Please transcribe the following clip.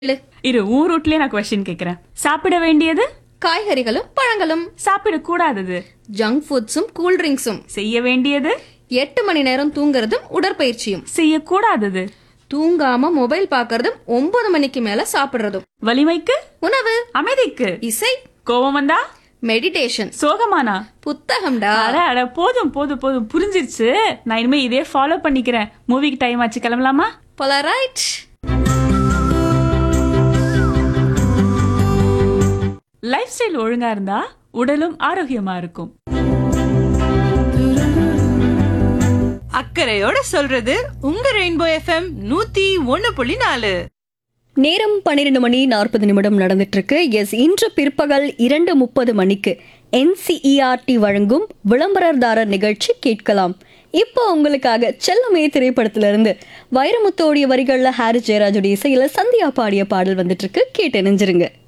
கேளு. இரு ஊர் ரூட்லயே நான் கொஸ்டின் கேக்குறேன் சாப்பிட வேண்டியது காய்கறிகளும் பழங்களும் சாப்பிடக் கூடாதது ஜங்க் ஃபுட்ஸும் கூல் ட்ரிங்க்ஸும் செய்ய வேண்டியது எட்டு மணி நேரம் தூங்குறதும் உடற்பயிற்சியும் செய்யக்கூடாதது தூங்காம மொபைல் பார்க்கறதும் ஒன்பது மணிக்கு மேல சாப்பிடுறதும் வலிமைக்கு உணவு அமைதிக்கு இசை கோபம் வந்தா மெடிடேஷன் சோகமானா புத்தகம்டா அட அட போதும் போதும் போதும் புரிஞ்சிருச்சு நான் இனிமே இதே ஃபாலோ பண்ணிக்கிறேன் மூவிக்கு டைம் ஆச்சு கிளம்பலாமா போலரைட் லைஃப் ஸ்டைல் ஒழுங்கா இருந்தா உடலும் ஆரோக்கியமா இருக்கும் அக்கறையோட சொல்றது உங்க ரெயின்போ எஃப்எம் நூத்தி ஒன்னு புள்ளி நாலு நேரம் பன்னிரெண்டு மணி நாற்பது நிமிடம் நடந்துட்டு இருக்கு எஸ் இன்று பிற்பகல் இரண்டு முப்பது மணிக்கு என்சிஇஆர்டி வழங்கும் விளம்பரதாரர் நிகழ்ச்சி கேட்கலாம் இப்போ உங்களுக்காக செல்லமே திரைப்படத்திலிருந்து வைரமுத்தோடைய வரிகள்ல ஹாரிஸ் ஜெயராஜுடைய இசையில சந்தியா பாடிய பாடல் வந்துட்டு இருக்கு கேட்டு நெஞ்சிருங்க